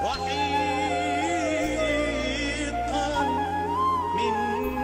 وحيقا من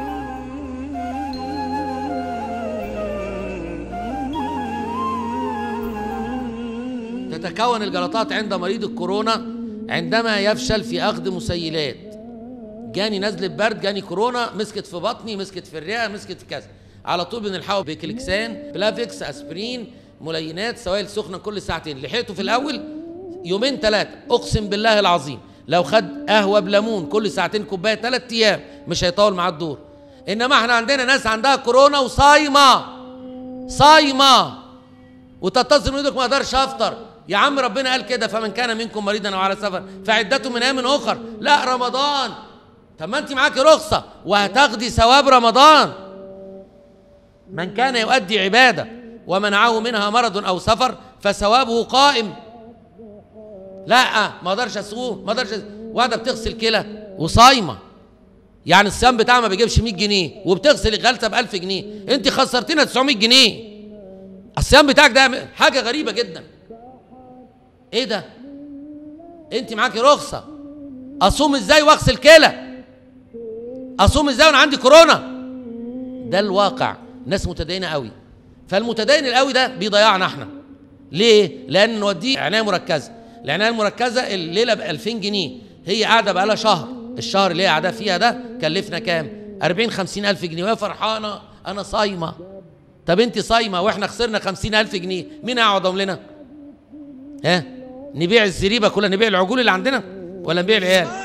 تتكون الجلطات عند مريض الكورونا عندما يفشل في اخذ مسيلات جاني نزله برد جاني كورونا مسكت في بطني مسكت في الرئه مسكت في كذا على طول بنلحقه بكليكسان بلافيكس اسبرين ملينات سوائل سخنه كل ساعتين لحقته في الاول يومين ثلاثه اقسم بالله العظيم لو خد قهوه بليمون كل ساعتين كوبايه ثلاث ايام مش هيطول معاه الدور انما احنا عندنا ناس عندها كورونا وصايمه صايمه وتتصل من ايدك ما اقدرش افطر يا عم ربنا قال كده فمن كان منكم مريضا او على سفر فعدته من ايام اخر لا رمضان طب ما انت معاكي رخصه وهتاخدي ثواب رمضان من كان يؤدي عباده ومنعه منها مرض او سفر فثوابه قائم لا ما اقدرش اصوم ما اقدرش أس- واحده بتغسل كلى وصايمه يعني الصيام بتاعها ما بيجيبش 100 جنيه وبتغسل الغلسه ب 1000 جنيه انت خسرتينا 900 جنيه الصيام بتاعك ده حاجه غريبه جدا ايه ده انت معاكي رخصه اصوم ازاي واغسل كلى اصوم ازاي وانا عندي كورونا ده الواقع ناس متدينه قوي فالمتدين القوي ده بيضيعنا احنا ليه لان نوديه عنايه مركزه العنايه المركزه الليله ب 2000 جنيه هي قاعده بقى لها شهر الشهر اللي هي قاعده فيها ده كلفنا كام 40 50 الف جنيه وهي فرحانه انا صايمه طب انت صايمه واحنا خسرنا 50 الف جنيه مين هيقعدهم لنا ها نبيع الزريبه كلها نبيع العجول اللي عندنا ولا نبيع العيال